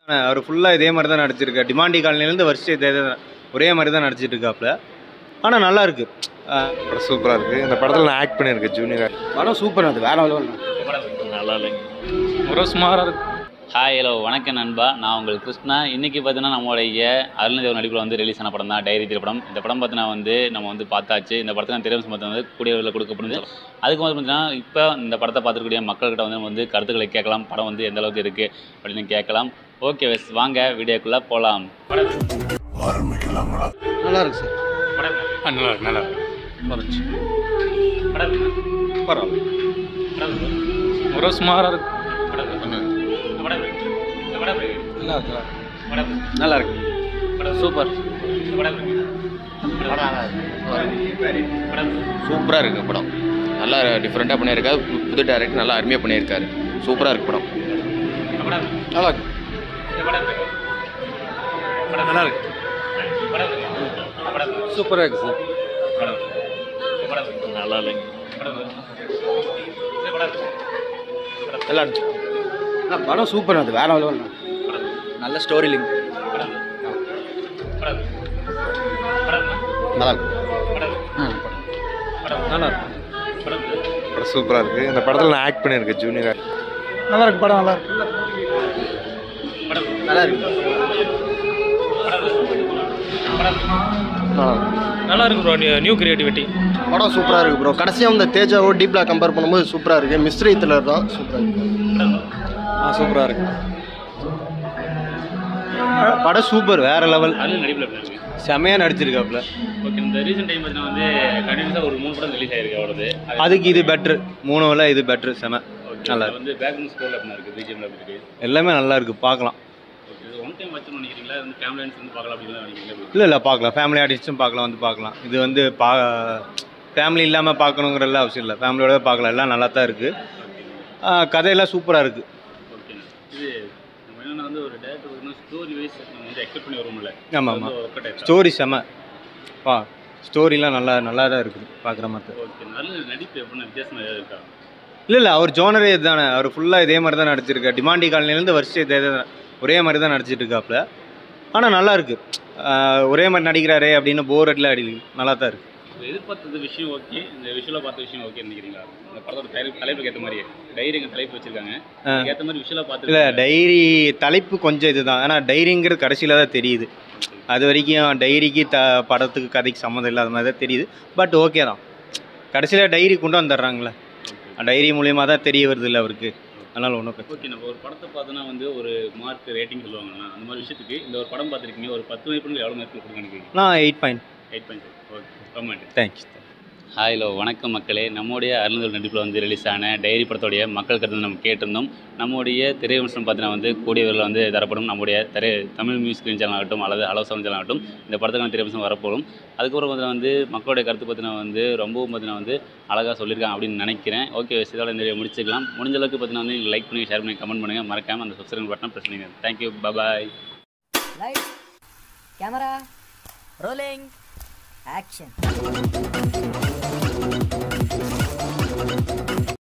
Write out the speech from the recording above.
அவர் ஃபுல்லாக இதே மாதிரி தான் நடிச்சிருக்காரு டிமாண்டி காலனிலேருந்து வருஷம் இதே தான் ஒரே மாதிரி தான் நடிச்சிட்டு இருக்காப்புல ஆனால் நல்லா இருக்கு அஹ் படம் சூப்பராக இருக்குது இந்த படத்தில் நான் ஆக்ட் பண்ணியிருக்கேன் ஜூனியர் படம் சூப்பர் அது வேற லெவல் நல்லா இல்லைங்க ஒரு சுமாராக இருக்கும் ஹாய் ஹலோ வணக்கம் நண்பா நான் உங்கள் கிருஷ்ணா இன்றைக்கி பார்த்தீங்கன்னா நம்மளுடைய அருள்தேவ் நடிப்பில் வந்து ரிலீஸ் ஆன படம் தான் டைரி திரைப்படம் இந்த படம் பார்த்தீங்கன்னா வந்து நம்ம வந்து பார்த்தாச்சு இந்த படத்தை நான் திரைவசம் பார்த்து வந்து கூடிய விரைவில் கொடுக்கப்படுது அதுக்கு வந்து பார்த்தீங்கன்னா இப்போ இந்த படத்தை பார்த்துக்கூடிய மக்கள்கிட்ட வந்து நம்ம வந்து கருத்துக்களை கேட்கலாம் படம் வந்து எந்த அளவுக்கு இருக்குது அப்படின்னு கேட்கலாம் ஓகே வெஸ் வாங்க வீடியோக்குள்ளே போகலாம் நல்லா இருக்கு சார் நல்லா இருக்கு நல்லா இருக்கு ஒரு சுமாராக இருக்கும் நல்லா இருக்கு சூப்பர் சூப்பராக இருக்குது படம் நல்லா டிஃப்ரெண்ட்டாக பண்ணியிருக்காரு பு- புது டேரக்டர் நல்லா அருமையாக பண்ணியிருக்காரு சூப்பராக இருக்கு படம் நல்லா இருக்கு நல்லா இருக்கு சூப்பராக இருக்கு சார் நல்லா இல்லைங்க நல்லா இருந்துச்சு ஆ, படம் சூப்பர் அது வேற லெவல் நல்ல ஸ்டோரி லிங்க் நல்லா இருக்கு நல்லா இருக்கு படம் சூப்பராக இருக்குது இந்த படத்தில் நான் ஆக்ட் பண்ணியிருக்கேன் ஜூனியர் நல்லா இருக்கு படம் நல்லா இருக்கு நல்லா இருக்கு நல்லா இருக்கு ப்ரோ நியூ கிரியேட்டிவிட்டி படம் சூப்பராக இருக்கு ப்ரோ கடைசியாக இந்த தேஜாவோ டீப்லா கம்பேர் பண்ணும்போது சூப்பராக இருக்கு மிஸ்ட்ரி த்ரில்லர் தான் சூப்பராக இருக்கு ஆ சூப்பராக இருக்கு படம் சூப்பர் வேற லெவல் அருள் நடிப்பில் எப்படி இருக்கு செமையாக நடிச்சிருக்காப்புல ஓகே இந்த ரீசெண்ட் டைம் பார்த்தீங்கன்னா வந்து கண்டினியூஸாக ஒரு மூணு படம் ரிலீஸ் ஆயிருக்கு அவ்வளோது அதுக்கு இது பெட்ரு மூணுவில் இது பெட்ரு செம ஓகே நல்லா வந்து பேக்ரவுண்ட் ஸ்கோர் எப்படி இருக்கு பிஜிஎம்ல எப்படி இருக்கு எல்லாமே நல்லா இருக்கு பார்க்கலாம் ஓகே இது ஒன் டைம் வச்சு நினைக்கிறீங்களா வந்து ஃபேமிலி வந்து பார்க்கலாம் அப்படின்னு நினைக்கிறீங்களா இல்லை இல்லை பார்க்கலாம் ஃபேமிலி ஆடிஸ்ட்டும் பார்க்கலாம் வந்து பார்க்கலாம் இது வந்து பா ஃபேமிலி இல்லாமல் பார்க்கணுங்கிறலாம் அவசியம் இல்லை ஃபேமிலியோட பார்க்கலாம் எல்லாம் நல்லா தான் இருக்குது கதையெல்லாம் சூப்பராக இருக்குது ஓகேண்ணா இது நம்ம என்னன்னா வந்து ஒரு டேரக்டர் வந்து ஸ்டோரி வைஸ் நம்ம வந்து எக்ஸ்பெக்ட் பண்ணி வரும்ல ஆமாம் ஆமாம் ஒர்க் அவுட் ஸ்டோரி செம பா ஸ்டோரிலாம் நல்லா நல்லா தான் இருக்குது பார்க்குற மாதிரி ஓகே நல்ல நடிப்பு எப்படின்னா வித்தியாசமாக ஏதாவது இருக்கா இல்லை இல்லை அவர் ஜோனரே இதுதானே அவர் ஃபுல்லாக இதே மாதிரி தான் நடிச்சிருக்காரு டிமாண்டி காலனிலேருந்து வருஷம் இதே தான் ஒரே மாதிரி தான் நடிச்சிட்டு இருக்காப்புல ஆனால் நல்லா இருக்கு ஆஹ் ஒரே மாதிரி நடிக்கிறாரே அப்படின்னு போர் அடியில் அடி நல்லா தான் இருக்கு இப்போ எதிர்பார்த்தது விஷயம் ஓகே இந்த விஷுவலாக பார்த்த விஷயம் ஓகே நினைக்கிறீங்களா இந்த படத்தோட தலைப்பு தலைப்புக்கு ஏற்ற மாதிரியே டைரிங்க தலைப்பு வச்சிருக்காங்க அதுக்கு ஏற்ற மாதிரி விஷுவலாக பார்த்து இல்லை டைரி தலைப்பு கொஞ்சம் இதுதான் ஏன்னா டைரிங்கிறது கடைசியில் தான் தெரியுது அது வரைக்கும் டைரிக்கு த படத்துக்கு கதைக்கு சம்மந்தம் இல்லாத மாதிரி தான் தெரியுது பட் ஓகே தான் கடைசியில் டைரி கொண்டு வந்துடுறாங்களே டைரி மூலியமாக தான் தெரிய வருது இல்லை அவருக்கு அதனால் ஒன்றும் பிரச்சனை ஓகே நம்ம ஒரு படத்தை பார்த்தோன்னா வந்து ஒரு மார்க் ரேட்டிங் சொல்லுவாங்கண்ணா அந்த மாதிரி விஷயத்துக்கு இந்த ஒரு படம் பார்த்துருக்கீங்க ஒரு பத்து மதிப்பெண்கள் எவ்வளோ மார்க் கொடுக்க நினைக்கிறீங்க நான் eight point eight point okay ரொம்ப நன்றி தேங்க்ஸ் ஹாய் ஹலோ வணக்கம் மக்களே நம்முடைய அருள்தல் நடிப்பில் வந்து ரிலீஸ் ஆன டைரி படத்துடைய மக்கள் கருத்து நம்ம கேட்டிருந்தோம் நம்முடைய திரை விமர்சனம் பார்த்தீங்கன்னா வந்து கூடிய விரைவில் வந்து தரப்படும் நம்முடைய திரை தமிழ் மியூசிக் ஸ்க்ரீன் சேனல் ஆகட்டும் அல்லது ஹலோ சவுண்ட் சேனல் ஆகட்டும் இந்த படத்துக்கான திரை விமர்சனம் வரப்போகும் அதுக்கப்புறம் பார்த்தீங்கன்னா வந்து மக்களுடைய கருத்து பார்த்தீங்கன்னா வந்து ரொம்பவும் பார்த்தீங்கன்னா வந்து அழகாக சொல்லியிருக்காங்க அப்படின்னு நினைக்கிறேன் ஓகே இதோட இந்த video முடிச்சுக்கலாம் முடிஞ்ச அளவுக்கு பார்த்தீங்கன்னா வந்து லைக் பண்ணி ஷேர் பண்ணி கமெண்ட் பண்ணுங்கள் மறக்காமல் அந்த சப்ஸ்கிரைப் பட்டனை ப்ரெஸ் பண்ணுங்கள் thank you bye bye Light, camera, rolling, action.